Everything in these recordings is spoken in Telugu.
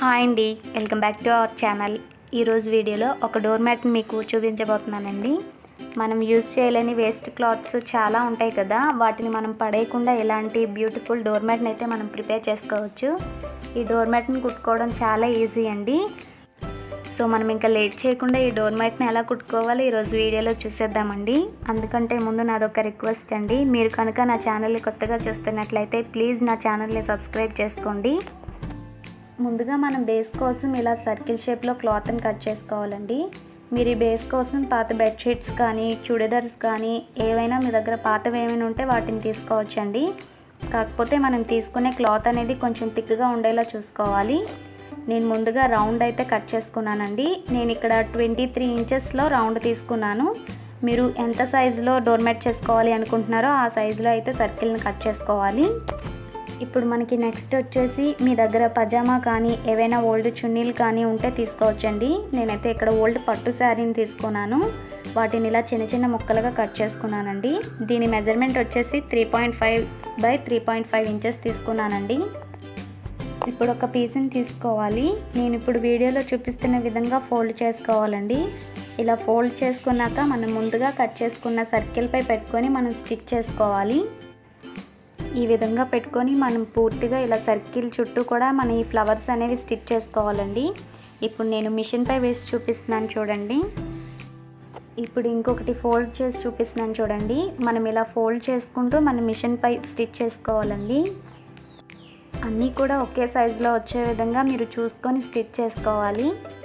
హాయ్ అండి welcome back to our channel ఈరోజు వీడియోలో ఒక డోర్ మ్యాట్ని మీకు చూపించబోతున్నానండి మనం యూజ్ చేయలేని వేస్ట్ క్లాత్స్ చాలా ఉంటాయి కదా వాటిని మనం పడేయకుండా ఇలాంటి బ్యూటిఫుల్ డోర్ మ్యాట్ని అయితే మనం ప్రిపేర్ చేసుకోవచ్చు ఈ డోర్ మ్యాట్ని కుట్టుకోవడం చాలా ఈజీ అండి సో మనం ఇంకా లేట్ చేయకుండా ఈ డోర్ మ్యాట్ని ఎలా కుట్టుకోవాలో ఈరోజు వీడియోలో చూసేద్దామండి అందుకంటే ముందు నాదొక రిక్వెస్ట్ అండి మీరు కనుక నా ఛానల్ని కొత్తగా చూస్తున్నట్లయితే ప్లీజ్ నా ఛానల్ని సబ్స్క్రైబ్ చేసుకోండి ముందుగా మనం బేస్ కోసం ఇలా సర్కిల్ షేప్లో క్లాత్ని కట్ చేసుకోవాలండి మీరు ఈ బేస్ కోసం పాత బెడ్షీట్స్ కానీ చుడిదార్స్ కానీ ఏవైనా మీ దగ్గర పాతవి ఏమైనా ఉంటే వాటిని తీసుకోవచ్చండి కాకపోతే మనం తీసుకునే క్లాత్ అనేది కొంచెం థిక్గా ఉండేలా చూసుకోవాలి నేను ముందుగా రౌండ్ అయితే కట్ చేసుకున్నానండి నేను ఇక్కడ ట్వంటీ త్రీ ఇంచెస్లో రౌండ్ తీసుకున్నాను మీరు ఎంత సైజులో డోర్మెట్ చేసుకోవాలి అనుకుంటున్నారో ఆ సైజులో అయితే సర్కిల్ని కట్ చేసుకోవాలి ఇప్పుడు మనకి నెక్స్ట్ వచ్చేసి మీ దగ్గర పజామా కానీ ఏవైనా ఓల్డ్ చున్నీలు కానీ ఉంటే తీసుకోవచ్చండి నేనైతే ఇక్కడ ఓల్డ్ పట్టు శారీని తీసుకున్నాను వాటిని ఇలా చిన్న చిన్న ముక్కలుగా కట్ చేసుకున్నానండి దీని మెజర్మెంట్ వచ్చేసి three point five by three point five inches తీసుకున్నానండి ఇప్పుడు ఒక పీస్ని తీసుకోవాలి నేను ఇప్పుడు వీడియోలో చూపిస్తున్న విధంగా ఫోల్డ్ చేసుకోవాలండి ఇలా ఫోల్డ్ చేసుకున్నాక మనం ముందుగా కట్ చేసుకున్న సర్కిల్పై పెట్టుకొని మనం స్టిచ్ చేసుకోవాలి ఈ విధంగా పెట్టుకొని మనం పూర్తిగా ఇలా సర్కిల్ చుట్టూ కూడా మన ఈ ఫ్లవర్స్ అనేవి స్టిచ్ చేసుకోవాలండి ఇప్పుడు నేను మిషన్పై వేసి చూపిస్తున్నాను చూడండి ఇప్పుడు ఇంకొకటి ఫోల్డ్ చేసి చూపిస్తున్నాను చూడండి మనం ఇలా ఫోల్డ్ చేసుకుంటూ మన మిషన్పై స్టిచ్ చేసుకోవాలండి అన్నీ కూడా ఒకే సైజులో వచ్చే విధంగా మీరు చూసుకొని స్టిచ్ చేసుకోవాలి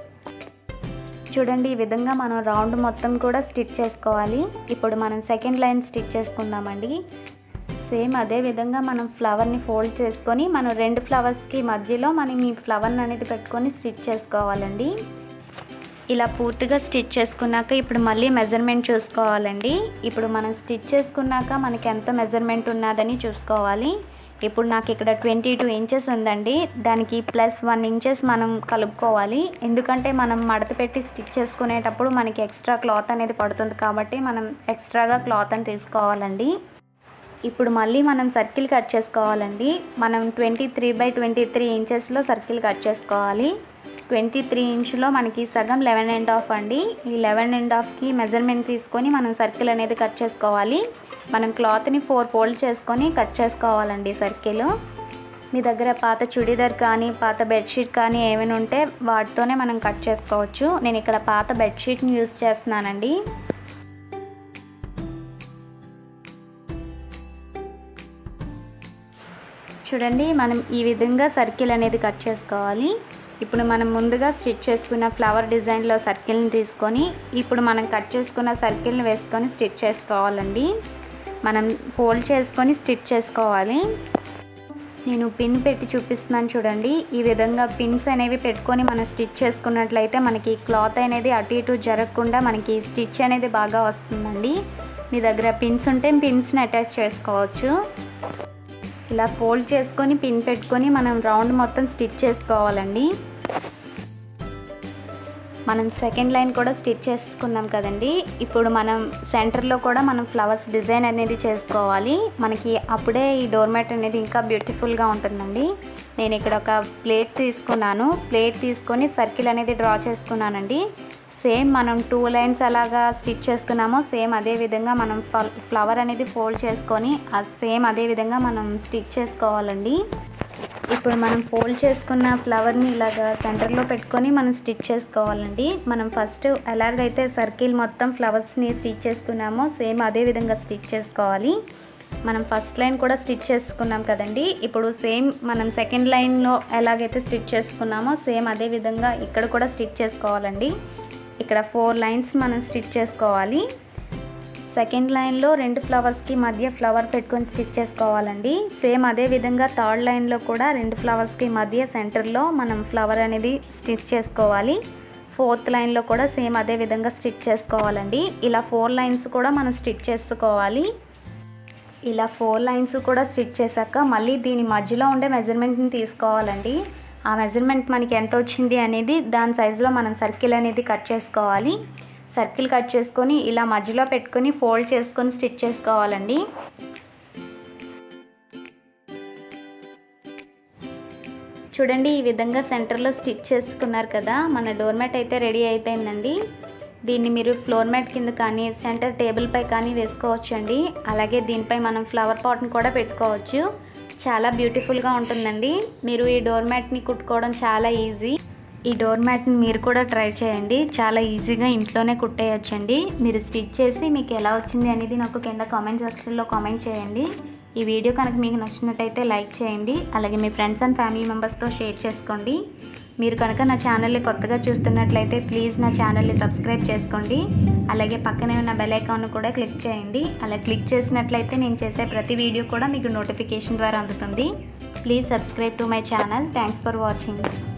చూడండి ఈ విధంగా మనం రౌండ్ మొత్తం కూడా స్టిచ్ చేసుకోవాలి ఇప్పుడు మనం సెకండ్ లైన్ స్టిచ్ చేసుకుందామండి సేమ్ అదే విధంగా మనం ఫ్లవర్ని ఫోల్డ్ చేసుకొని మనం రెండు ఫ్లవర్స్కి మధ్యలో మనం ఈ ఫ్లవర్ని అనేది పెట్టుకొని స్టిచ్ చేసుకోవాలండి ఇలా పూర్తిగా స్టిచ్ చేసుకున్నాక ఇప్పుడు మళ్ళీ మెజర్మెంట్ చూసుకోవాలండి ఇప్పుడు మనం స్టిచ్ చేసుకున్నాక మనకి ఎంత మెజర్మెంట్ ఉన్నదని చూసుకోవాలి ఇప్పుడు నాకు ఇక్కడ ట్వంటీ టూ ఇంచెస్ ఉందండి దానికి ప్లస్ వన్ ఇంచెస్ మనం కలుపుకోవాలి ఎందుకంటే మనం మడత పెట్టి స్టిచ్ చేసుకునేటప్పుడు మనకి ఎక్స్ట్రా క్లాత్ అనేది పడుతుంది కాబట్టి మనం ఎక్స్ట్రాగా క్లాత్ అని తీసుకోవాలండి ఇప్పుడు మళ్ళీ మనం సర్కిల్ కట్ చేసుకోవాలండి మనం twenty three by twenty three ఇంచెస్లో సర్కిల్ కట్ చేసుకోవాలి ట్వంటీ త్రీ ఇంచులో మనకి సగం లెవెన్ అండ్ హాఫ్ అండి ఈ లెవెన్ అండ్ హాఫ్కి మెజర్మెంట్ తీసుకొని మనం సర్కిల్ అనేది కట్ చేసుకోవాలి మనం క్లాత్ని ఫోర్ ఫోల్డ్ చేసుకొని కట్ చేసుకోవాలండి సర్కిల్ మీ దగ్గర పాత చుడీదార్ కానీ పాత బెడ్షీట్ కానీ ఏమైనా ఉంటే వాటితోనే మనం కట్ చేసుకోవచ్చు నేను ఇక్కడ పాత బెడ్షీట్ని యూస్ చేస్తున్నానండి చూడండి మనం ఈ విధంగా సర్కిల్ అనేది కట్ చేసుకోవాలి ఇప్పుడు మనం ముందుగా స్టిచ్ చేసుకున్న ఫ్లవర్ డిజైన్లో సర్కిల్ని తీసుకొని ఇప్పుడు మనం కట్ చేసుకున్న సర్కిల్ని వేసుకొని స్టిచ్ చేసుకోవాలండి మనం ఫోల్డ్ చేసుకొని స్టిచ్ చేసుకోవాలి నేను పిన్ పెట్టి చూపిస్తున్నాను చూడండి ఈ విధంగా పిన్స్ అనేవి పెట్టుకొని మనం స్టిచ్ చేసుకున్నట్లయితే మనకి క్లాత్ అనేది అటు ఇటు జరగకుండా మనకి స్టిచ్ అనేది బాగా వస్తుందండి మీ దగ్గర పిన్స్ ఉంటే పిన్స్ని అటాచ్ చేసుకోవచ్చు ఇలా ఫోల్డ్ చేసుకొని పిన్ పెట్టుకొని మనం రౌండ్ మొత్తం స్టిచ్ చేసుకోవాలండి మనం సెకండ్ లైన్ కూడా స్టిచ్ చేసుకున్నాం కదండి ఇప్పుడు మనం సెంటర్లో కూడా మనం ఫ్లవర్స్ డిజైన్ అనేది చేసుకోవాలి మనకి అప్పుడే ఈ డోర్మెట్ అనేది ఇంకా బ్యూటిఫుల్గా ఉంటుందండి నేను ఇక్కడ ఒక ప్లేట్ తీసుకున్నాను ప్లేట్ తీసుకొని సర్కిల్ అనేది డ్రా చేసుకున్నానండి సేమ్ మనం టూ లైన్స్ అలాగా స్టిచ్ చేసుకున్నామో సేమ్ అదే విధంగా మనం ఫ్లవర్ అనేది ఫోల్డ్ చేసుకొని సేమ్ అదే విధంగా మనం స్టిచ్ చేసుకోవాలండి ఇప్పుడు మనం ఫోల్డ్ చేసుకున్న ఫ్లవర్ని ఇలాగా సెంటర్లో పెట్టుకొని మనం స్టిచ్ చేసుకోవాలండి మనం ఫస్ట్ ఎలాగైతే సర్కిల్ మొత్తం ఫ్లవర్స్ని స్టిచ్ చేసుకున్నామో సేమ్ అదే విధంగా స్టిచ్ చేసుకోవాలి మనం ఫస్ట్ లైన్ కూడా స్టిచ్ చేసుకున్నాం కదండి ఇప్పుడు సేమ్ మనం సెకండ్ లైన్లో ఎలాగైతే స్టిచ్ చేసుకున్నామో సేమ్ అదే విధంగా ఇక్కడ కూడా స్టిచ్ చేసుకోవాలండి ఇక్కడ ఫోర్ లైన్స్ మనం స్టిచ్ చేసుకోవాలి సెకండ్ లైన్లో రెండు ఫ్లవర్స్కి మధ్య ఫ్లవర్ పెట్టుకొని స్టిచ్ చేసుకోవాలండి సేమ్ అదే విధంగా థర్డ్ లైన్లో కూడా రెండు ఫ్లవర్స్కి మధ్య సెంటర్లో మనం ఫ్లవర్ అనేది స్టిచ్ చేసుకోవాలి ఫోర్త్ లైన్లో కూడా సేమ్ అదే విధంగా స్టిచ్ చేసుకోవాలండి ఇలా ఫోర్ లైన్స్ కూడా మనం స్టిచ్ చేసుకోవాలి ఇలా ఫోర్ లైన్స్ కూడా స్టిచ్ చేశాక మళ్ళీ దీని మధ్యలో ఉండే మెజర్మెంట్ని తీసుకోవాలండి ఆ మెజర్మెంట్ మనకి ఎంత వచ్చింది అనేది దాని సైజులో మనం సర్కిల్ అనేది కట్ చేసుకోవాలి సర్కిల్ కట్ చేసుకొని ఇలా మధ్యలో పెట్టుకొని ఫోల్డ్ చేసుకొని స్టిచ్ చేసుకోవాలండి చూడండి ఈ విధంగా సెంటర్లో స్టిచ్ చేసుకున్నారు కదా మన డోర్ మ్యాట్ అయితే రెడీ అయిపోయిందండి దీన్ని మీరు ఫ్లోర్ మ్యాట్ కింద కానీ సెంటర్ టేబుల్ పై కానీ వేసుకోవచ్చు అండి అలాగే దీనిపై మనం ఫ్లవర్ పాట్ని కూడా పెట్టుకోవచ్చు చాలా బ్యూటిఫుల్గా ఉంటుందండి మీరు ఈ డోర్ మ్యాట్ని కుట్టుకోవడం చాలా ఈజీ ఈ డోర్ మ్యాట్ని మీరు కూడా ట్రై చేయండి చాలా ఈజీగా ఇంట్లోనే కుట్టేయచ్చండి మీరు స్టిచ్ చేసి మీకు ఎలా వచ్చింది అనేది నాకు కింద కామెంట్ సెక్షన్లో కామెంట్ చేయండి ఈ వీడియో కనుక మీకు నచ్చినట్టయితే లైక్ చేయండి అలాగే మీ ఫ్రెండ్స్ అండ్ ఫ్యామిలీ మెంబర్స్తో షేర్ చేసుకోండి మీరు కనుక నా ఛానల్ని కొత్తగా చూస్తున్నట్లయితే ప్లీజ్ నా ఛానల్ని సబ్స్క్రైబ్ చేసుకోండి అలాగే పక్కనే ఉన్న బెల్ ఐకాన్ కూడా క్లిక్ చేయండి అలా క్లిక్ చేసినట్లయితే నేను చేసే ప్రతి వీడియో కూడా మీకు నోటిఫికేషన్ ద్వారా అందుతుంది please subscribe to my channel thanks for watching